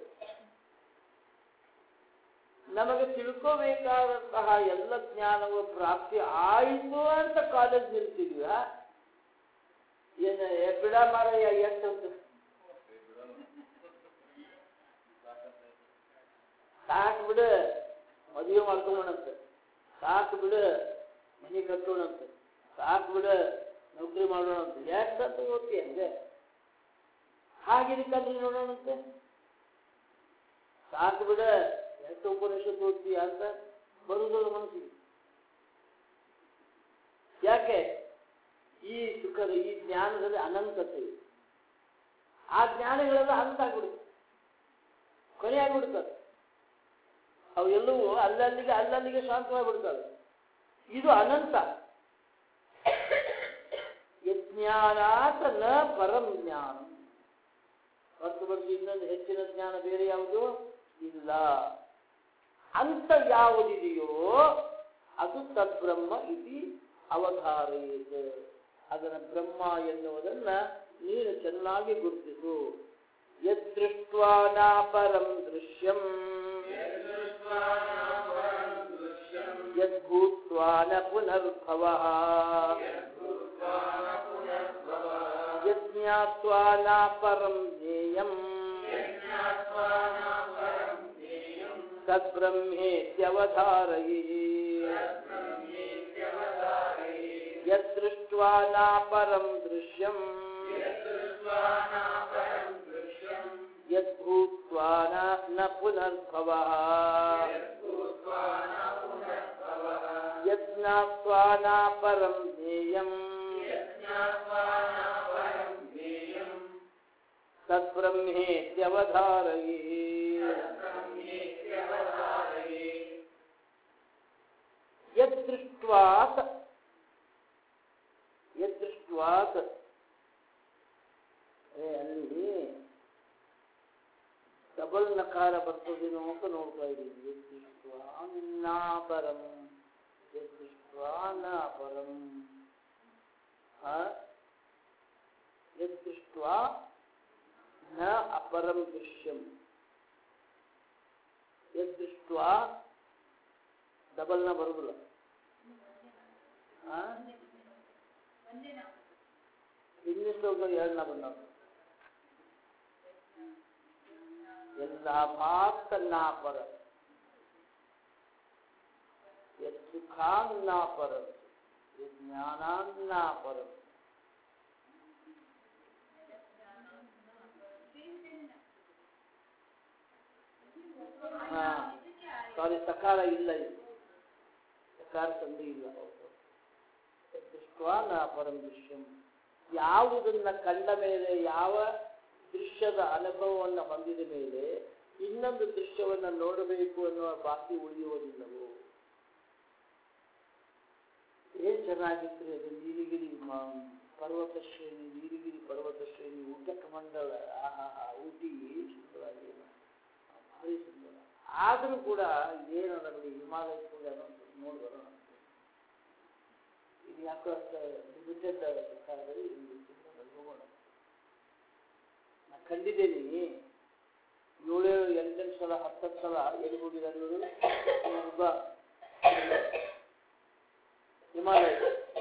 ನಮಗೆ ತಿಳ್ಕೋಬೇಕಾದಂತಹ ಎಲ್ಲ ಜ್ಞಾನವು ಪ್ರಾಪ್ತಿ ಆಯಿತು ಅಂತ ಕಾಲೇಜ್ ನಿಲ್ತಿದ್ವಿ ಏನು ಏ ಬಿಡ ಮಾರಯ್ಯ ಎಷ್ಟಂತ ಸಾಕು ಬಿಡು ಮದುವೆ ಮಾಡ್ಕೊಂಬಣಂತೆ ಸಾಕು ಬಿಡು ಮನೆ ಕಟ್ಟೋಣಂತೆ ಸಾಕು ಬಿಡು ನೌಕರಿ ಮಾಡೋಣಂತೆ ಎಷ್ಟಂತ ಓದ್ತಿ ಹಂಗೆ ಹಾಗಿರ್ಕಂದ್ರೆ ನೋಡೋಣಂತೆ ಸಾಕು ಬಿಡ ಎಷ್ಟು ಉಪನಿಷತ್ತು ಓದ್ತೀಯ ಅಂತ ಬರುವುದಲ್ಲ ಮನಸ್ಸಿಗೆ ಯಾಕೆ ಈ ಸುಖದ ಈ ಜ್ಞಾನದಲ್ಲಿ ಅನಂತತೆ ಇದೆ ಆ ಜ್ಞಾನಗಳೆಲ್ಲ ಅಂತ ಆಗ್ಬಿಡುತ್ತೆ ಕೊನೆಯಾಗ್ಬಿಡ್ತದೆ ಅವು ಎಲ್ಲವೂ ಅಲ್ಲಲ್ಲಿಗೆ ಅಲ್ಲಲ್ಲಿಗೆ ಶಾಂತವಾಗಿಬಿಡ್ತವೆ ಇದು ಅನಂತ ಯಜ್ಞಾನಾತ ನ ಪರಂ ಜ್ಞಾನ ಹೊರತುಪಡಿಸಿ ಇನ್ನೊಂದು ಹೆಚ್ಚಿನ ಜ್ಞಾನ ಬೇರೆ ಯಾವುದು ಇಲ್ಲ ಅಂತ ಯಾವುದಿದೆಯೋ ಅದು ತದ್ಬ್ರಹ್ಮ ಇತಿ ಅವಧಾರಯೇತ್ ಅದನ್ನ ಬ್ರಹ್ಮ ಎನ್ನುವುದನ್ನ ನೀನು ಚೆನ್ನಾಗಿ ಗುರುತಿಸು ಯದೃಷ್ಟ್ವಾ ನಾ ಪರಂ ದೃಶ್ಯಂ ಯದ್ಭೂತ್ವಾ ನ ಪುನರ್ಭವಃ ಯಜ್ಞಾತ್ವಾ ನ ಪರಂ ಜ್ಞೇಯಂ तद्ब्रह्मेत्यवधारये यदृष्ट्वा न परं दृश्यम् यद्भूत्वा न न पुनर्भवः यज्ञात्वा न परं ज्ञेयम् तद्ब्रह्मेत्यवधारये यदृष्ट्वात् यदृष्ट्वात् ಏ ಅಲ್ಲಿ ಡಬಲ್ ನಕಾರ ಬರ್ತದೇನೋ ಅಂತ ನೋಡ್ತಾ ಇದ್ದೀವಿ ಯದೃಷ್ಟ್ವಾ ನಾಪರಂ ಯದೃಷ್ಟ್ವಾ ನಾಪರಂ ಆ? ಯದೃಷ್ಟ್ವಾ ನ ಅಪರಂ ದೃಶ್ಯಂ ಯದೃಷ್ಟ್ವಾ ಡಬಲ್ ನ ಬರುದಿಲ್ಲ ಆ? ಇಂಗ್ಲಿಷ್ ಎರಡನ ಬಂದ ಎಲ್ಲ ಮಾತ್ರ ನಾ ಪರ ಯತ್ಸುಖಾನ್ನ ಪರ ಯಜ್ಞಾನಾನ್ನ ಪರ ಹಾ ಸಾರಿ ಸಕಾರ ಇಲ್ಲ ಇದು ಸಕಾರ ಸಂಧಿ ಇಲ್ಲ ದೃಷ್ಟ್ವಾ ನ ಪರಂ ದೃಶ್ಯಂ ಯಾವುದನ್ನ ಕಂಡ ಮೇಲೆ ಯಾವ ದೃಶ್ಯದ ಅನುಭವವನ್ನು ಹೊಂದಿದ ಮೇಲೆ ಇನ್ನೊಂದು ದೃಶ್ಯವನ್ನ ನೋಡಬೇಕು ಅನ್ನುವ ಬಾಕಿ ಉಳಿಯುವುದಿಲ್ಲವೋ ಏನ್ ಚೆನ್ನಾಗಿತ್ತು ಅದು ನೀಲಗಿರಿ ಮ- ಪರ್ವತ ಶ್ರೇಣಿ ನೀಲಗಿರಿ ಪರ್ವತ ಶ್ರೇಣಿ ಊಟಕ ಮಂಡಲ ಆಹಾ ಊಟಿ ಸುಂದರವಾಗಿ ಭಾರಿ ಸುಂದರ ಆದರೂ ಕೂಡ ಇದೇನದ ನೋಡಿ ಹಿಮಾಲಯ ಕೂಡ ನೋಡಿ ಬರೋಣ ಇದು ಯಾಕೋ ಲಿಮಿಟೆಡ್ ಸರ್ಕಾರದಲ್ಲಿ ಹೋಗೋಣ ನಾ ಕಂಡಿದ್ದೇನೆ ಏಳೇಳು ಎಂಟೆಂಟು ಸಲ ಹತ್ತತ್ತು ಸಲ ಎಲ್ಲಿ ಹೋಗಿದ್ದಾರೆ ಇವರು ಒಬ್ಬ ಹಿಮಾಲಯ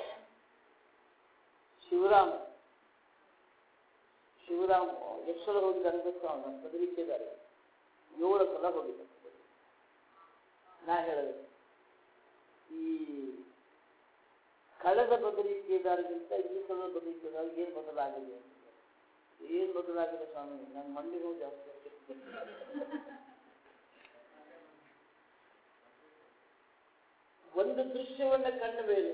ಶಿವರಾಮ್ ಶಿವರಾಮ್ ಎಷ್ಟು ಸಲ ಹೋಗಿದ್ದಾರೆ ಗೊತ್ತಾ ಅವನ ಬದಲಿಕ್ಕಿದ್ದಾರೆ ಏಳು ಸಲ ಹೋಗಿದ್ದಾರೆ ನಾ ಹೇಳಿದೆ ಈ ಕಳೆದ ಬದಲಿಕೆದಾರಗಿಂತ ಈ ಸಲ ಬದಲಿಕೆದಾರ ಏನು ಬದಲಾಗಿದೆ ಅಂತ ಏನು ಬದಲಾಗಿದೆ ಸ್ವಾಮಿ ನನ್ನ ಮಂಡಿಗೂ ಜಾಸ್ತಿ ಆಗಿದೆ ಒಂದು ದೃಶ್ಯವನ್ನ ಕಂಡ ಮೇಲೆ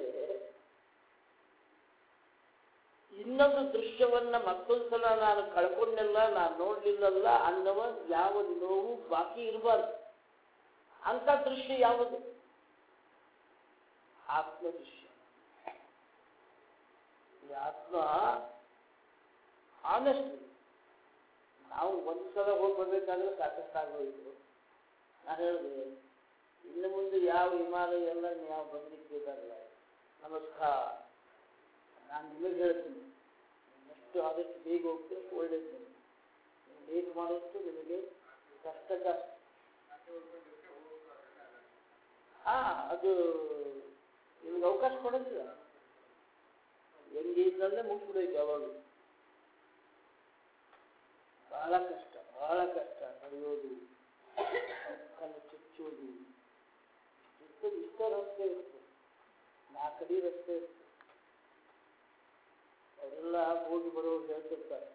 ಇನ್ನೊಂದು ದೃಶ್ಯವನ್ನ ಮತ್ತೊಂದು ಸಲ ನಾನು ಕಳ್ಕೊಂಡೆಲ್ಲ ನಾನು ನೋಡ್ಲಿಲ್ಲಲ್ಲ ಅನ್ನುವ ಯಾವ ನೋವು ಬಾಕಿ ಇರಬಾರ್ದು ಅಂತ ದೃಶ್ಯ ಯಾವುದು ಆತ್ಮದೃಶ್ಯ ಈ ಆತ್ಮ ಆನೆಸ್ಟ್ ನಾವು ಒಂದು ಸಲ ಹೋಗಿ ಬರ್ಬೇಕಾದ್ರೆ ಸಾಕಷ್ಟು ಆಗೋಯ್ತು ನಾನು ಹೇಳಿದೆ ಇನ್ನು ಮುಂದೆ ಯಾವ ಹಿಮಾಲಯ ಎಲ್ಲ ನೀವು ಬರ್ಲಿಕ್ಕೆ ಬೇಕಾಗಿಲ್ಲ ನಮಸ್ಕಾರ ನಾನು ನಿಮಗೆ ಹೇಳ್ತೀನಿ ಎಷ್ಟು ಆದಷ್ಟು ಬೇಗ ಹೋಗ್ತೀವಿ ಅಷ್ಟು ಒಳ್ಳೇದು ಲೇಟ್ ಮಾಡೋಷ್ಟು ನಿಮಗೆ ಕಷ್ಟ ಕಷ್ಟ ಹಾ ಅದು ನಿಮ್ಗೆ ಅವಕಾಶ ಕೊಡೋದಿಲ್ಲ ಎಂಗೇಜ್ನಲ್ಲೇ ಮುಗಿಸ್ಬಿಡೈತೆ ಯಾವಾಗ ಬಹಳ ಕಷ್ಟ ಬಹಳ ಕಷ್ಟ ನಡೆಯೋದು ಕಲ್ಲು ಚುಚ್ಚೋದು ಇಷ್ಟು ಇಷ್ಟ ರಸ್ತೆ ಇರುತ್ತೆ ನಾಲ್ಕಡಿ ರಸ್ತೆ ಇರುತ್ತೆ ಅವರೆಲ್ಲ ಹೋಗಿ ಬರೋರು ಹೇಳ್ತಿರ್ತಾರೆ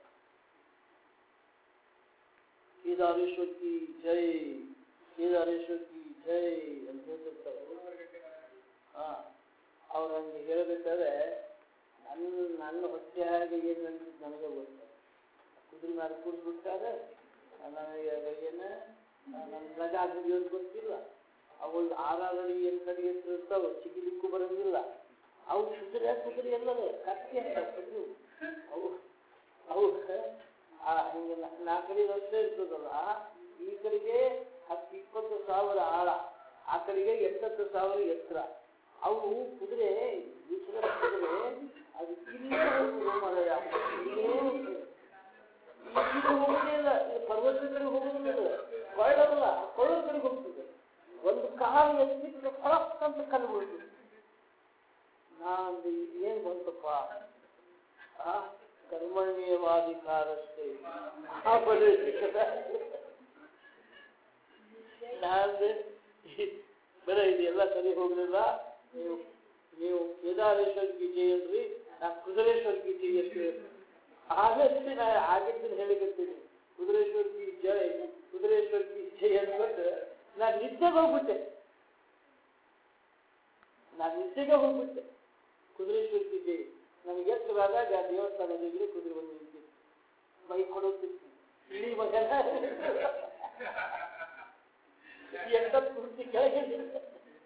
ಕೇದಾರೇಶ್ವರ್ ಕಿ ಜೈ ಕೇದಾರೇಶ್ವರ್ ಕಿ ಜೈ ಅಂತ ಹೇಳ್ತಿರ್ತಾರೆ ಹಾ ಅವ್ರು ಹಂಗೆ ಹೇಳ್ಬೇಕಾದ್ರೆ ನನ್ನ ನನ್ನ ಹೊಟ್ಟೆ ಹಾಗೆ ಏನು ಅನ್ಸಿದ್ದು ನನಗೆ ಗೊತ್ತು ಕುದುರೆ ಮೇಲೆ ಕೂರಿಸ್ಬಿಟ್ಟಾರೆ ನನಗೆ ಏನು ನನ್ನ ರಜಾ ಹಿಡಿಯೋದು ಗೊತ್ತಿಲ್ಲ ಅವಳು ಆರಾರಡಿ ಏನು ಕಡೆ ಎತ್ತರ ಇರ್ತಾವೆ ಚಿಗಿಲಿಕ್ಕೂ ಬರಂಗಿಲ್ಲ ಅವು ಕುದುರೆ ಕುದುರೆ ಎಲ್ಲವೇ ಕತ್ತಿ ಅಂತ ಕುದುರೆ ಅವು ಅವು ಆ ಹಿಂಗೆ ನಾಲ್ಕಡಿ ರಸ್ತೆ ಇರ್ತದಲ್ಲ ಈ ಕಡೆಗೆ ಹತ್ತು ಇಪ್ಪತ್ತು ಸಾವಿರ ಆಳ ಆ ಕಡೆಗೆ ಎಂಟತ್ತು ಸಾವಿರ ಎತ್ತರ ಅವು ಕುದುರೆ ದೂಸರ ಕುದುರೆ ಅದು ಇಲ್ಲೇ ಹೋಗ್ತದೆ ಮರಯ ಇಲ್ಲೇ ಹೋಗ್ತದೆ ಈಗ ಹೋಗೋದೇ ಇಲ್ಲ ಇದು ಪರ್ವತದ ಕಡೆ ಹೋಗೋದಿಲ್ಲ ಕೊಳ್ಳಲ್ಲ ಕೊಳ್ಳೋ ಕಡೆ ಹೋಗ್ತದೆ ಒಂದು ಕಾಲು ಎತ್ತಿದ್ರೆ ಫಳಕ್ ಅಂತ ಕಲ್ಲು ಬೀಳ್ತದೆ ನಾನು ಏನ್ ಬಂತಪ್ಪ ಆ ಕರ್ಮಣ್ಯವಾಧಿಕಾರಸ್ಥೆ ಆ ಬಲಿಷ್ಠ ನಾನು ಬೇರೆ ಇದೆಲ್ಲ ಸರಿ ಹೋಗಲಿಲ್ಲ ನೀವು ನೀವು ಕೇದಾರೇಶ್ವರ್ ಗೀತೆ ಅಲ್ರಿ ನಾ ಕುದುರೇಶ್ವರ್ ಗೀತೆ ಎಷ್ಟು ಆದಷ್ಟು ನಾ ಆಗಿದ್ದನ್ನು ಹೇಳಿಕತ್ತೀನಿ ಕುದುರೇಶ್ವರ್ ಕಿ ಜೈ ಕುದುರೇಶ್ವರ್ ಕಿ ಜೈ ಅಂದ್ಬಿಟ್ಟು ನಾ ನಿದ್ದೆಗೆ ಹೋಗ್ಬಿಟ್ಟೆ ನಾ ನಿದ್ದೆಗೆ ಹೋಗ್ಬಿಟ್ಟೆ ಕುದುರೇಶ್ವರ್ ಕಿ ಜೈ ನನಗೆ ಎತ್ತರಾದಾಗ ಆ ದೇವಸ್ಥಾನದಲ್ಲಿ ಕುದುರೆ ಬಂದು ನಿಂತಿತ್ತು ಬೈ ಕೊಡೋದಿತ್ತು ಇಡೀ ಮಗನ ಎಂತ ಪೂರ್ತಿ ಕೆಳಗೆ ನಿಂತ.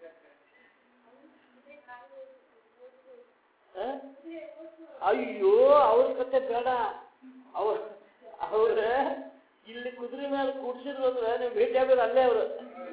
ಆ? ಅಯ್ಯೋ ಅವ್ರ ಕತೆ ಬೇಡ ಅವ್ರ ಅವ್ರ ಇಲ್ಲಿ ಕುದುರೆ ಮೇಲೆ ಕೂಡ್ಸಿದ್ರು ಅಂದ್ರೆ ನೀವು ಭೇಟಿ ಆಗೋದು ಅಲ್ಲೇ ಅವರು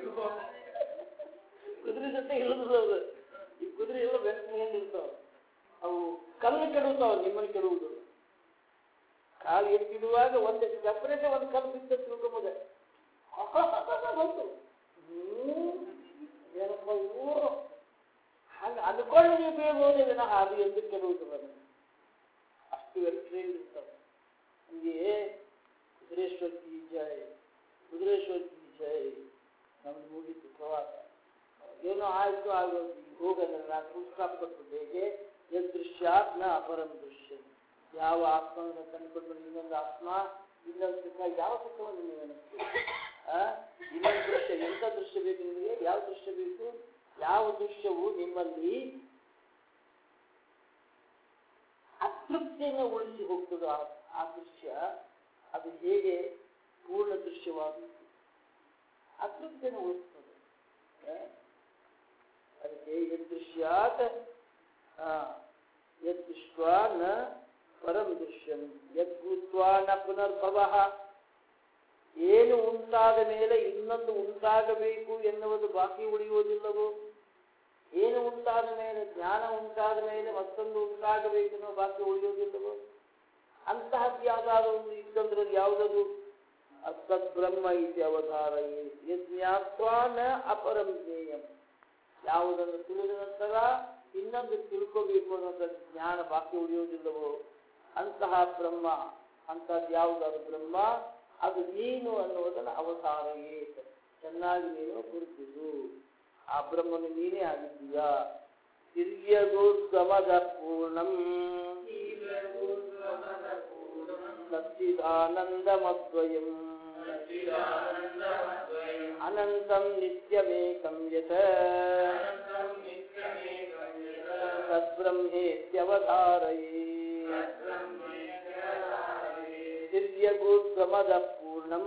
ಕುದುರೆ ಜೊತೆ ಇಳಿದ್ರು ಅವರು ಈ ಕುದುರೆ ಎಲ್ಲ ಬೆಂಕಿರ್ತಾವ ಅವು ಕಲ್ಲು ಕೆಡುತ್ತಾವ ನಿಮ್ಮನ್ನು ಕೆಡುವುದು ಕಾಲು ಎತ್ತಿಡುವಾಗ ಒಂದು ಸಪ್ರೇಟ್ ಒಂದು ಕಲ್ಲು ಬಿದ್ದ ತಿಳ್ಕೊಂಬೋದೆ ಬಂತು ಹ್ಮ್. ಏನಪ್ಪ ಇವು ಹಂಗೆ ಅನ್ಕೊಂಡು ನೀವು ಬೀಳ್ಬೋದು ವಿನಃ ಅದು ಎಂದು ಕೆಡುವುದು ಬರ ಅಷ್ಟು ವೆಲ್ಟ್ರೇನ್ ಇರ್ತಾವೆ ಹಂಗೆ ಕುದುರೇಶ್ವರ್ ಕಿ ಜೈ ಕುದುರೇಶ್ವರ್ ಕಿ ಜೈ ನಮ್ಗೆ ಮುಗೀತು ಪ್ರವಾಸ ಏನೋ ಆಯ್ತು ಆಗೋದು ಈಗ ಹೋಗಲ್ಲ ನಾನು ಫುಲ್ ಸ್ಟಾಪ್ ಕೊಟ್ಟು ಹೇಗೆ ಯದೃಶ್ಯಾತ್ ನ ಅಪರಂ ದೃಶ್ಯ ಯಾವ ಆತ್ಮವನ್ನು ಕಂಡುಕೊಂಡು ಇನ್ನೊಂದು ಆತ್ಮ ಇನ್ನೊಂದು ಸುಖ ಯಾವ ಸುಖವನ್ನು ನೀವು ಅನಿಸ್ತೀರಿ ಆ ಇನ್ನೊಂದು ದೃಶ್ಯ ಎಂಥ ದೃಶ್ಯ ಬೇಕು ನಿಮಗೆ ಯಾವ ದೃಶ್ಯ ಬೇಕು ಯಾವ ದೃಶ್ಯವು ನಿಮ್ಮಲ್ಲಿ ಅತೃಪ್ತಿಯನ್ನು ಉಳಿಸಿ ಹೋಗ್ತದೋ ಆ- ಆ ದೃಶ್ಯ ಅದು ಹೇಗೆ ಪೂರ್ಣ ದೃಶ್ಯವಾಗುತ್ತದೆ ಅತೃಪ್ತಿಯನ್ನು ಉಳಿಸ್ತದೆ ಆ? ಅದಕ್ಕೆ ಯದೃಶ್ಯಾತ್ ಯದೃಷ್ಟ್ವಾ ನ ಪರಂ ದೃಶ್ಯಂ ಯದ್ಭೂತ್ವಾ ನ ಪುನರ್ಭವ ಏನು ಉಂಟಾದ ಮೇಲೆ ಇನ್ನೊಂದು ಉಂಟಾಗಬೇಕು ಎನ್ನುವುದು ಬಾಕಿ ಉಳಿಯುವುದಿಲ್ಲವೋ ಏನು ಉಂಟಾದ ಮೇಲೆ ಜ್ಞಾನ ಉಂಟಾದ ಮೇಲೆ ಮತ್ತೊಂದು ಉಂಟಾಗಬೇಕೆನ್ನೋ ಬಾಕಿ ಉಳಿಯುವುದಿಲ್ಲವೋ ಅಂತಹದ್ದು ಯಾವುದಾದ್ರು ಒಂದು ಇತ್ತಂದ್ರೆ ಅದು ಯಾವುದದು ಅಸದ್ ಬ್ರಹ್ಮ ಇತಿ ಅವಧಾರಯೇ ಯಜ್ಞಾತ್ವಾ ನ ಅಪರಂ ಜ್ಞೇಯಂ ಯಾವುದನ್ನು ತಿಳಿದ ನಂತರ ಇನ್ನೊಂದು ತಿಳ್ಕೋಬೇಕು ಅನ್ನೋದ ಜ್ಞಾನ ಬಾಕಿ ಉಳಿಯುವುದಿಲ್ಲವೋ ಅಂತಹ ಬ್ರಹ್ಮ ಅಂತಹದ್ದು ಯಾವುದಾದ್ರು ಬ್ರಹ್ಮ ಅದು ನೀನು ಅನ್ನುವುದನ್ನು ಅವತಾರಯೇ ಚೆನ್ನಾಗಿ ನೀನು ಗುರುತಿಸು ಆ ಬ್ರಹ್ಮನು ನೀನೇ ಆಗಿದ್ದೀಯಾ ಹಿರಿಯಗೋ ಸಮದ ಪೂರ್ಣಂ ಸಚ್ಚಿದಾನಂದಮದ್ವಯಂ ಅನಂತಂ ನಿತ್ಯಮೇಕಂ ಯತ್ ತದ್ಬ್ರಹ್ಮೇತ್ಯವಧಾರಯೇ ದಿವ್ಯಗೂತ್ವಮದ ಪೂರ್ಣಂ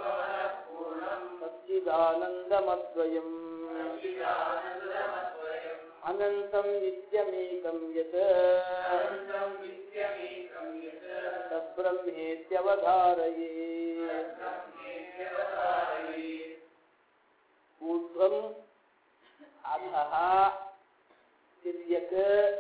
ಸಚ್ಚಿದಾನಂದಮದ್ವಯಂ ಅನಂತಂ ನಿತ್ಯಮೇಕಂ ಯತ್ अनन्तं नित्यमेकं यत् ಸಬ್ರಹ್ಮೇತ್ಯವಧಾರಯೇ ब्रह्मेत्यवतारये ಊರ್ಧ್ವಂ ಅಧಃ ತಿರ್ಯಕ್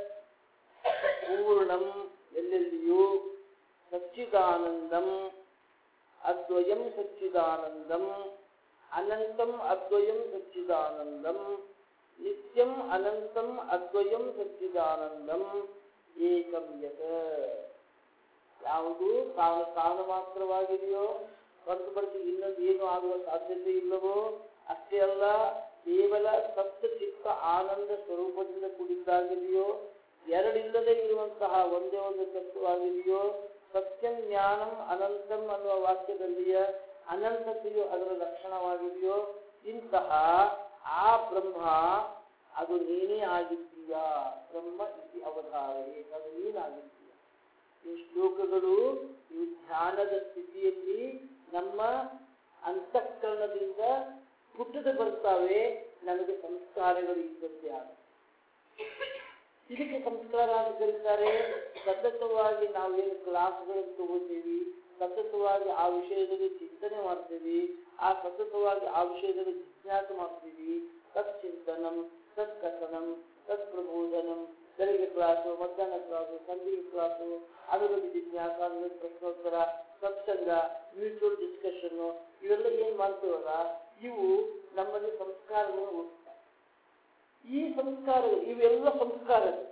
ಪೂರ್ಣಂ ಎಲ್ಲೆಲ್ಲಿಯೂ ಸಚ್ಚಿದಾನಂದಂ ಅದ್ವಯಂ ಸಚ್ಚಿದಾನಂದಂ ಅನಂತಂ ಅದ್ವಯಂ ಸಚ್ಚಿದಾನಂದಂ ನಿತ್ಯಂ ಅನಂತಂ ಅದ್ವಯಂ ಸಚ್ಚಿದಾನಂದಂ ಏಕಂ ಯತ್ ಯಾವುದು ತಾನು ತಾನು ಮಾತ್ರವಾಗಿದೆಯೋ ಹೊರತುಪಡಿಸಿ ಇನ್ನೊಂದು ಏನು ಆಗುವ ಸಾಧ್ಯತೆ ಇಲ್ಲವೋ ಅಷ್ಟೇ ಅಲ್ಲ ಕೇವಲ ಸಪ್ತ ಚಿತ್ತ ಆನಂದ ಸ್ವರೂಪದಿಂದ ಕೂಡಿದ್ದಾಗಿದೆಯೋ ಎರಡಿಲ್ಲದೆ ಇರುವಂತಹ ಒಂದೇ ಒಂದು ತತ್ವವಾಗಿದೆಯೋ ಸತ್ಯಂ ಜ್ಞಾನಂ ಅನಂತಂ ಅನ್ನುವ ವಾಕ್ಯದಲ್ಲಿಯ ಅನಂತತೆಯು ಅದರ ಲಕ್ಷಣವಾಗಿದೆಯೋ ಇಂತಹ ಆ ಬ್ರಹ್ಮ ಅದು ನೀನೇ ಆಗಿದ್ದೀಯಾ ಬ್ರಹ್ಮ ಇತಿ ಅವಧಾರೇ ಅದು ನೀನಾಗಿದ್ದೀಯ ಈ ಶ್ಲೋಕಗಳು ಈ ಧ್ಯಾನದ ಸ್ಥಿತಿಯಲ್ಲಿ ನಮ್ಮ ಅಂತಃಕರಣದಿಂದ ಹುಟ್ಟದ ಬರ್ತಾವೆ ನಮಗೆ ಸಂಸ್ಕಾರಗಳು ಇದ್ದಂತೆ ಆಗ ಇದಕ್ಕೆ ಸಂಸ್ಕಾರ ಅಂತ ಕರೀತಾರೆ ಸತತವಾಗಿ ನಾವೇನು ಕ್ಲಾಸ್ಗಳನ್ನು ತಗೋತೀವಿ ಸತತವಾಗಿ ಆ ವಿಷಯದಲ್ಲಿ ಚಿಂತನೆ ಮಾಡ್ತೀವಿ ಆ ಸತತವಾಗಿ ಆ ವಿಷಯದಲ್ಲಿ ಜಿಜ್ಞಾಸೆ ಮಾಡ್ತೀವಿ ತತ್ ಚಿಂತನಂ ತತ್ ಕಥನಂ ತತ್ ಪ್ರಬೋಧನಂ ಬೆಳಿಗ್ಗೆ ಕ್ಲಾಸು ಮಧ್ಯಾಹ್ನ ಕ್ಲಾಸು ಸಂಜೆಗೆ ಕ್ಲಾಸು ಅದರಲ್ಲಿ ಜಿಜ್ಞಾಸ ಅದರಲ್ಲಿ ಪ್ರಶ್ನೋತ್ತರ ಸತ್ಸಂಗ ಮ್ಯೂಚುವಲ್ ಡಿಸ್ಕಷನ್ನು ಇವೆಲ್ಲ ಏನು ಮಾಡ್ತೀವಲ್ಲ ಇವು ನಮ್ಮಲ್ಲಿ ಸಂಸ್ಕಾರಗಳನ್ನು ಹುಟ್ಟುತ್ತವೆ ಈ ಸಂಸ್ಕಾರಗಳು ಇವೆಲ್ಲ ಸಂಸ್ಕಾರಗಳು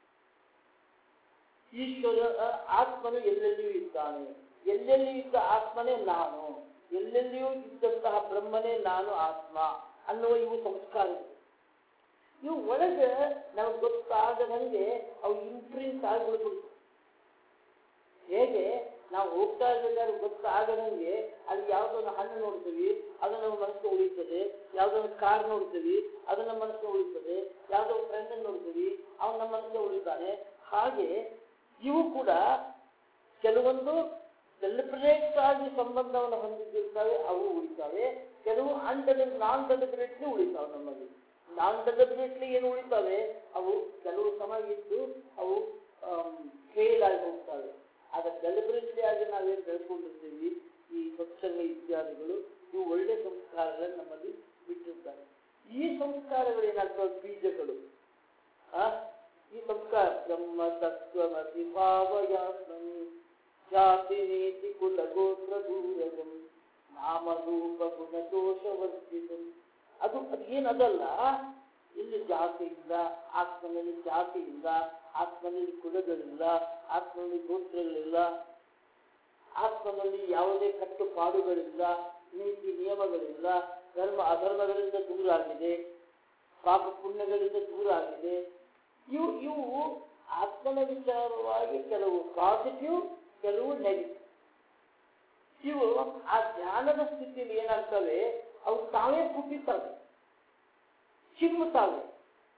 ಈಶ್ವರ ಆತ್ಮನು ಎಲ್ಲೆಲ್ಲಿಯೂ ಇದ್ದಾನೆ ಎಲ್ಲೆಲ್ಲಿಯೂ ಇದ್ದ ಆತ್ಮನೇ ನಾನು ಎಲ್ಲೆಲ್ಲಿಯೂ ಇದ್ದಂತಹ ಬ್ರಹ್ಮನೇ ನಾನು ಆತ್ಮ ಅನ್ನುವ ಇವು ಸಂಸ್ಕಾರಗಳು ಇವು ಒಳಗೆ ನಮಗೆ ಗೊತ್ತಾಗದಂಗೆ ಅವು ಇಂಪ್ರಿಂಟ್ ಆಗಿಬಿಡ್ಬಿಡ್ತು ಹೇಗೆ ನಾವು ಹೋಗ್ತಾ ಇರ್ಬೇಕಾದ್ರೆ ಗೊತ್ತಾಗದಂಗೆ ಅಲ್ಲಿ ಯಾವುದೊಂದು ಹಣ್ಣು ನೋಡ್ತೀವಿ ಅದು ನಮ್ಮ ಮನಸ್ಸು ಉಳಿತದೆ ಯಾವುದೊಂದು ಕಾರ್ ನೋಡ್ತೀವಿ ಅದು ನಮ್ಮ ಮನಸ್ಸು ಉಳಿತದೆ ಯಾವುದೋ ಫ್ರೆಂಡ್ ನೋಡ್ತೀವಿ ಅವನು ನಮ್ಮ ಮನಸ್ಸು ಉಳಿತಾನೆ ಹಾಗೆ ಇವು ಕೂಡ ಕೆಲವೊಂದು ಡೆಲಿಬ್ರೇಟ್ ಆಗಿ ಸಂಬಂಧವನ್ನು ಹೊಂದಿದ್ದಿರ್ತವೆ ಅವು ಉಳಿತಾವೆ ಕೆಲವು ಅನ್ಡೆಲಿ ನಾನ್ ಡೆಲಿಬ್ರೇಟ್ಲಿ ಉಳಿತಾವೆ ನಮ್ಮಲ್ಲಿ ನಾನ್ ಡೆಲಿಬ್ರೇಟ್ಲಿ ಏನು ಉಳಿತಾವೆ ಅವು ಕೆಲವು ಸಮಯ ಇದ್ದು ಅವು ಫೇಲ್ ಆಗಿ ಹೋಗ್ತವೆ ಆದರೆ ಡೆಲಿಬ್ರೇಟ್ಲಿ ಆಗಿ ನಾವೇನು ಬೆಳೆಸ್ಕೊಂಡಿರ್ತೀವಿ ಈ ಸತ್ಸಂಗ ಇತ್ಯಾದಿಗಳು ಇವು ಒಳ್ಳೆ ಸಂಸ್ಕಾರಗಳನ್ನು ನಮ್ಮಲ್ಲಿ ಬಿಟ್ಟಿರ್ತಾರೆ ಈ ಸಂಸ್ಕಾರಗಳು ಏನಾಗ್ತವೆ ಬೀಜಗಳು ಆ ಈ ಸಂಸ್ಕಾರ ಬ್ರಹ್ಮ ತತ್ವಮತಿ ಭಾವಯಾತ್ಮನಿ ಜಾತಿ ನೀತಿ ಕುಲ ಗೋತ್ರ ದೂರಗಂ ನಾಮರೂಪ ಗುಣ ದೋಷ ವರ್ಜಿತಂ ಅದು ಅದು ಏನದಲ್ಲ ಇಲ್ಲಿ ಜಾತಿ ಇಲ್ಲ ಆತ್ಮನಲ್ಲಿ ಜಾತಿ ಇಲ್ಲ ಆತ್ಮನಲ್ಲಿ ಕುಲಗಳಿಲ್ಲ ಆತ್ಮನಲ್ಲಿ ಗೋತ್ರಗಳಿಲ್ಲ ಆತ್ಮನಲ್ಲಿ ಯಾವುದೇ ಕಟ್ಟುಪಾಡುಗಳಿಲ್ಲ ನೀತಿ ನಿಯಮಗಳಿಲ್ಲ ಧರ್ಮ ಅಧರ್ಮಗಳಿಂದ ದೂರ ಆಗಿದೆ ಪಾಪ ಪುಣ್ಯಗಳಿಂದ ದೂರ ಆಗಿದೆ ಇವು ಇವು ಆತ್ಮನ ವಿಚಾರವಾಗಿ ಕೆಲವು ಪಾಸಿಟಿವ್ ಕೆಲವು ನೆಗೆಟಿವ್ ಇವು ಆ ಧ್ಯಾನದ ಸ್ಥಿತಿಯಲ್ಲಿ ಏನಾಗ್ತವೆ ಅವು ತಾವೇ ಪುಟ್ಟಿರ್ತವೆ ಚಿಮ್ಮುತ್ತವೆ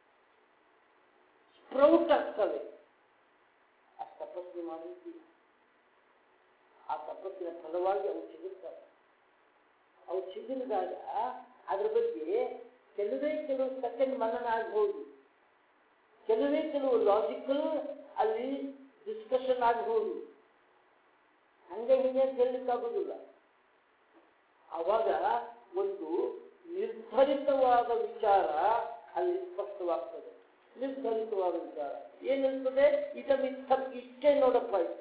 ಸ್ಪ್ರೌಟ್ ಆಗ್ತವೆ ಆ ತಪಸ್ಸು ಮಾಡಿದ್ದೀವಿ ಆ ತಪಸ್ಸಿನ ಫಲವಾಗಿ ಅವು ಸಿಗುತ್ತವೆ ಅವು ಸಿಗಲಿದಾಗ ಅದ್ರ ಬಗ್ಗೆ ಕೆಲವೇ ಕೆಲವು ಸೆಕೆಂಡ್ ಮನನ ಆಗಬಹುದು ಕೆಲವೇ ಕೆಲವು ಲಾಜಿಕಲ್ ಅಲ್ಲಿ ಡಿಸ್ಕಷನ್ ಆಗಬಹುದು ಹಂಗೆ ಹಿಂಗೆ ಅಂತ ಹೇಳಲಿಕ್ಕಾಗೋದಿಲ್ಲ ಆವಾಗ ಒಂದು ನಿರ್ಧರಿತವಾದ ವಿಚಾರ ಅಲ್ಲಿ ಸ್ಪಷ್ಟವಾಗ್ತದೆ ನಿರ್ಧರಿತವಾದ ವಿಚಾರ ಏನಿರ್ತದೆ ಇದ ಮಿಥ್ಯ ಇಷ್ಟೇ ನೋಡಪ್ಪ ಇದು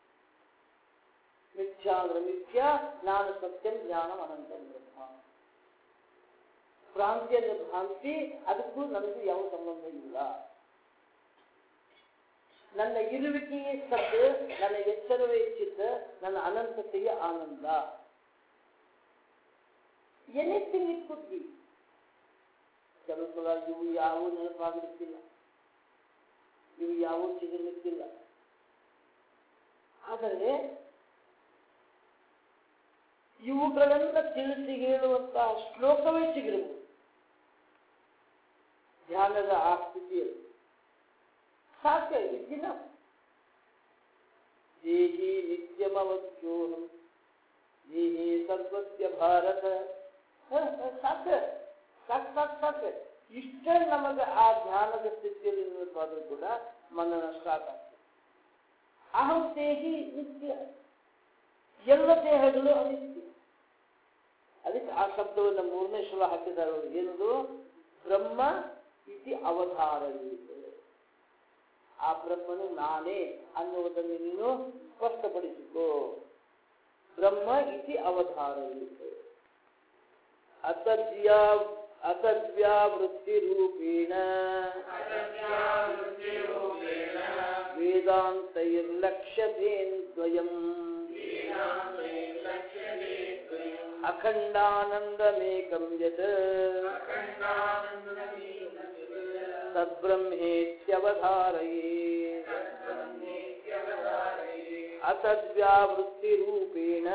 ಮಿಥ್ಯಾ ಅಂದ್ರೆ ಮಿಥ್ಯ ನಾನು ಸತ್ಯಂ ಜ್ಞಾನಂ ಅನಂತಂ ಬ್ರಹ್ಮ ಭ್ರಾಂತಿ ಅಂದ್ರೆ ಭ್ರಾಂತಿ ಅದಕ್ಕೂ ನನಗೂ ಯಾವ ಸಂಬಂಧ ಇಲ್ಲ ನನ್ನ ಇರುವಿಕೆಯೇ ಸತ್ ನನ್ನ ಎಚ್ಚರವೇ ಚಿತ್ತ ನನ್ನ ಅನಂತತೆಯ ಆನಂದ ಎನಿಥಿಂಗ್ ಇಟ್ ಕುಡ್ ಬಿ ಕೆಲವು ಸಲ ಇವು ಯಾವ ನೆನಪಾಗಿರುತ್ತಿಲ್ಲ ಇವು ಯಾವ ಸಿಗಲಿಕ್ಕಿಲ್ಲ ಆದರೆ ಇವುಗಳನ್ನ ತಿಳಿಸಿ ಹೇಳುವಂತಹ ಶ್ಲೋಕವೇ ಸಿಗಿರಬಹುದು ಧ್ಯಾನದ ಆ ಸ್ಥಿತಿಯಲ್ಲಿ ಸಾಧ್ಯ ಇದ್ದಿಲ್ಲ ದೇಹಿ ನಿತ್ಯಮವತ್ಯೋಹಂ ದೇಹಿ ಸರ್ವಸ್ಯ ಭಾರತ ಹ, ಹ, ಸಾಕು ಸಾಕು ಸಾಕು ಸಾಕು ಇಷ್ಟೇ ನಮಗೆ ಆ ಧ್ಯಾನದ ಸ್ಥಿತಿಯಲ್ಲಿ ನಿಲ್ಲಬೇಕಾದ್ರೂ ಕೂಡ ಮನನ ಸ್ಟಾರ್ಟ್ ಆಗ್ತದೆ ಅಹಂ ದೇಹಿ ನಿತ್ಯ ಎಲ್ಲ ದೇಹಗಳು ಅನಿತ್ಯ ಅದಕ್ಕೆ ಆ ಶಬ್ದವನ್ನು ಮೂರನೇ ಶ್ಲೋಕ ಹಾಕಿದ್ದಾರೆ ಅವರು ಏನದು ಬ್ರಹ್ಮ ಇತಿ ಅವಧಾರವಿದೆ ಆ ಬ್ರಹ್ಮನು ನಾನೇ ಅನ್ನುವುದನ್ನು ನೀನು ಸ್ಪಷ್ಟಪಡಿಸಿಕೋ ಬ್ರಹ್ಮ ಇತಿ ಅವಧಾರವಿದೆ ಅಸದ್ಯಾ ಅಸದ್ವ್ಯಾವೃತ್ತಿರೂಪೇಣ ವೇದಾಂತೈರ್ಲಕ್ಷ್ಯತೆन्द्ವಯಂ ಅಖಂಡಾನಂದಮೇಕಂ ಯತ್ ತದ್ಬ್ರಹ್ಮೇತ್ಯವಧಾರಯೇ ಅಸದ್ವ್ಯಾವೃತ್ತಿರೂಪೇಣ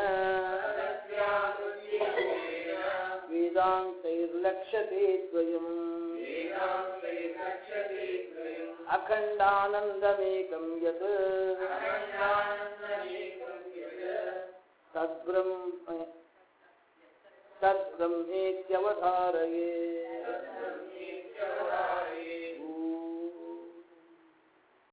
ವೇದಾಂತೈರ್ಲಕ್ಷ್ಯತೆ ದ್ವಯಂ ಅಖಂಡಾನಂದಮೇಕಂ ಯತ್ ತದ್ಬ್ರಹ್ಮ ತದ್ಬ್ರಹ್ಮೇತ್ಯವಧಾರಯೇ